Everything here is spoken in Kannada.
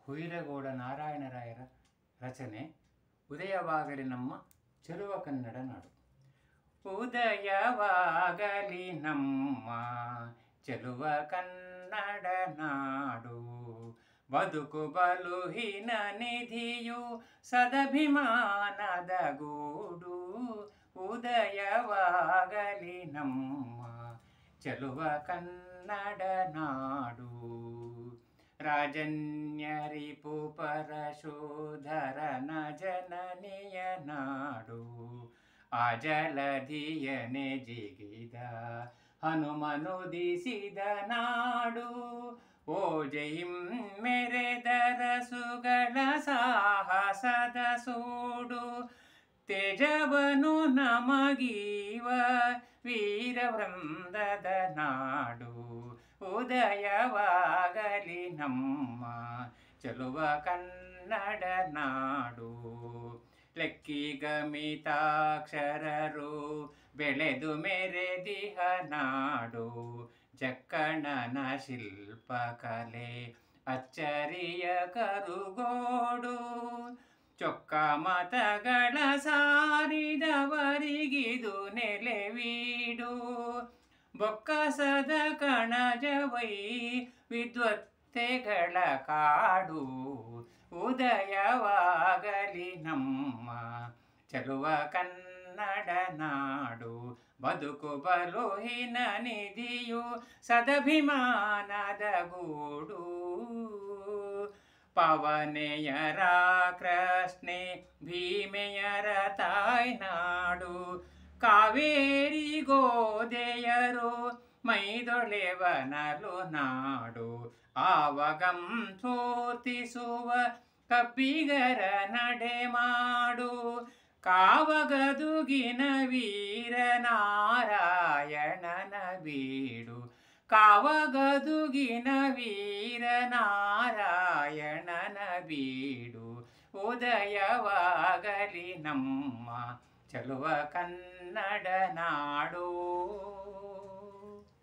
ಹುಯಿರಗೌಡ ನಾರಾಯಣರಾಯರ ರಚನೆ ಉದಯವಾಗಲಿ ನಮ್ಮ ಚೆಲುವ ಕನ್ನಡ ನಾಡು ಉದಯವಾಗಲಿ ನಮ್ಮ ಚೆಲುವ ಕನ್ನಡ ನಾಡು ಬದುಕು ಬಲುಹಿನ ನಿಧಿಯು ಸದಭಿಮಾನದ ಗೂಡು ಉದಯವಾಗಲಿ ನಮ್ಮ ಚೆಲುವ ಕನ್ನಡ ನಾಡು ರಾಜನ್ಯರಿಪು ಪರಶೋಧರನ ಜನನಿಯ ನಾಡು ಆ ಜಲಧಿಯನೆ ಜಿಗಿದ ಹನುಮನುದಿಸಿದ ನಾಡು ಓ ಜೈಂ ಮೆರೆದರ ಸುಗಳ ಸಾಹಸದ ಸೂಡು ತೇಜವನು ನಮಗೀವ ವೀರವೃಂದದ ನಾಡು ಉದಯವಾಗಲಿ ನಮ್ಮ ಚಲುವ ಕನ್ನಡ ನಾಡು ಲೆಕ್ಕಿಗಮಿತಾಕ್ಷರರು ಬೆಳೆದು ಮೆರೆದಿಹ ನಾಡು ಜಕ್ಕಣನ ಶಿಲ್ಪಕಲೆ ಅಚ್ಚರಿಯ ಕರುಗೋಡು ಚೊಕ್ಕ ಮತಗಳ ಸಾರಿದವರಿಗಿದು ನೆಲೆವೀಡು ಬೊಕ್ಕಸದ ಕಣಜವೈ ವಿದ್ವತ್ತೆಗಳ ಕಾಡು ಉದಯವಾಗಲಿ ನಮ್ಮ ಚಲುವ ಕನ್ನಡ ನಾಡು ಬದುಕು ಬಲುಹಿನ ನಿಧಿಯು ಸದಭಿಮಾನದ ಗೂಡು ಪವನೆಯರ ಕೃಷ್ಣೆ ಭೀಮೆಯರ ತಾಯ್ನಾಡು ಕಾವೇರಿ ಗೋದೆಯರು ಮೈದೊಳೆವನಲು ನಾಡು ಆವಗಂ ಸೋತಿಸುವ ಕಬ್ಬಿಗರ ನಡೆ ಮಾಡು ಕಾವಗದುಗಿನ ವೀರನಾರಾಯಣನ ಬೀಡು ಕಾವಗದುಗಿನ ವೀರನಾರಾಯಣನ ಬೀಡು ಉದಯವಾಗಲಿ ನಮ್ಮ ಚಲುವ ಕನ್ನಡ ನಾಡು